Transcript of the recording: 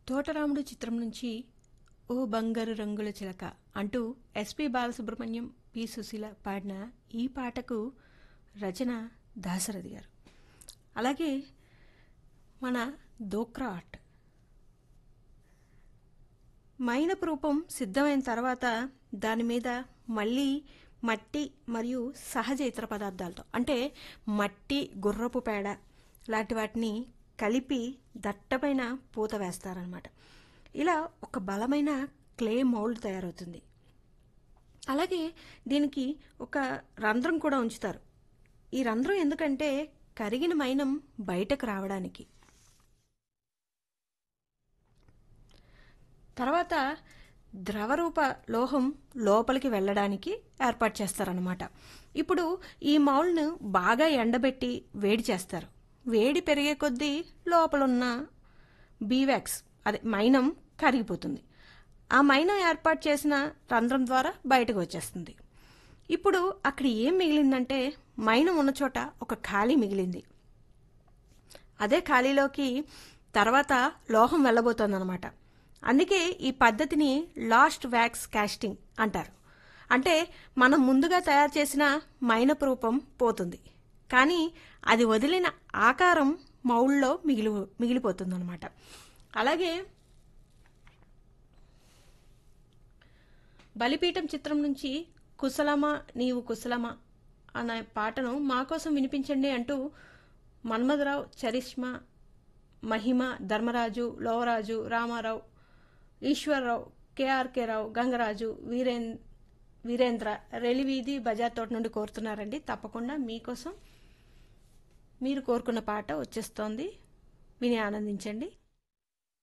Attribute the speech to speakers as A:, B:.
A: తోటరాముడు చిత్రం నుంచి ఓ బంగారు రంగుల చిలక అంటూ ఎస్పి బాలసుబ్రహ్మణ్యం పి సుశీల పాడిన ఈ పాటకు రచన దాశరథి గారు అలాగే మన దోక్రా ఆర్ట్ మైనపు రూపం సిద్ధమైన తర్వాత దాని మీద మళ్ళీ మట్టి మరియు సహజ ఇతర పదార్థాలతో అంటే మట్టి గుర్రపు పేడ లాంటి వాటిని కలిపి దట్టమైన పూత వేస్తారనమాట ఇలా ఒక బలమైన క్లే మౌల్డ్ తయారవుతుంది అలాగే దీనికి ఒక రంధ్రం కూడా ఉంచుతారు ఈ రంధ్రం ఎందుకంటే కరిగిన మైనం బయటకు రావడానికి తర్వాత ద్రవరూప లోహం లోపలికి వెళ్ళడానికి ఏర్పాటు చేస్తారనమాట ఇప్పుడు ఈ మౌల్డ్ను బాగా ఎండబెట్టి వేడి చేస్తారు వేడి పెరిగే కొద్దీ లోపలున్న బీవాక్స్ అదే మైనం కరిగిపోతుంది ఆ మైనం ఏర్పాటు చేసిన రంధ్రం ద్వారా బయటకు వచ్చేస్తుంది ఇప్పుడు అక్కడ ఏం మిగిలిందంటే మైనం ఉన్న చోట ఒక ఖాళీ మిగిలింది అదే ఖాళీలోకి తర్వాత లోహం వెళ్ళబోతోందనమాట అందుకే ఈ పద్ధతిని లాస్ట్ వ్యాక్స్ కాస్టింగ్ అంటారు అంటే మనం ముందుగా తయారు చేసిన మైనపు రూపం పోతుంది కానీ అది వదిలిన ఆకారం మౌల్లో మిగిలి మిగిలిపోతుందన్నమాట అలాగే బలిపీఠం చిత్రం నుంచి కుశలమా నీవు కుశలమా అనే పాటను మా కోసం వినిపించండి అంటూ మన్మధరావు చరిష్మా మహిమ ధర్మరాజు లోవరాజు రామారావు ఈశ్వరరావు కేఆర్కే రావు గంగరాజు వీరేన్ వీరేంద్ర రెలివీధి బజార్ తోట నుండి కోరుతున్నారండి తప్పకుండా మీకోసం మీరు కోరుకున్న పాట వచ్చేస్తోంది విని ఆనందించండి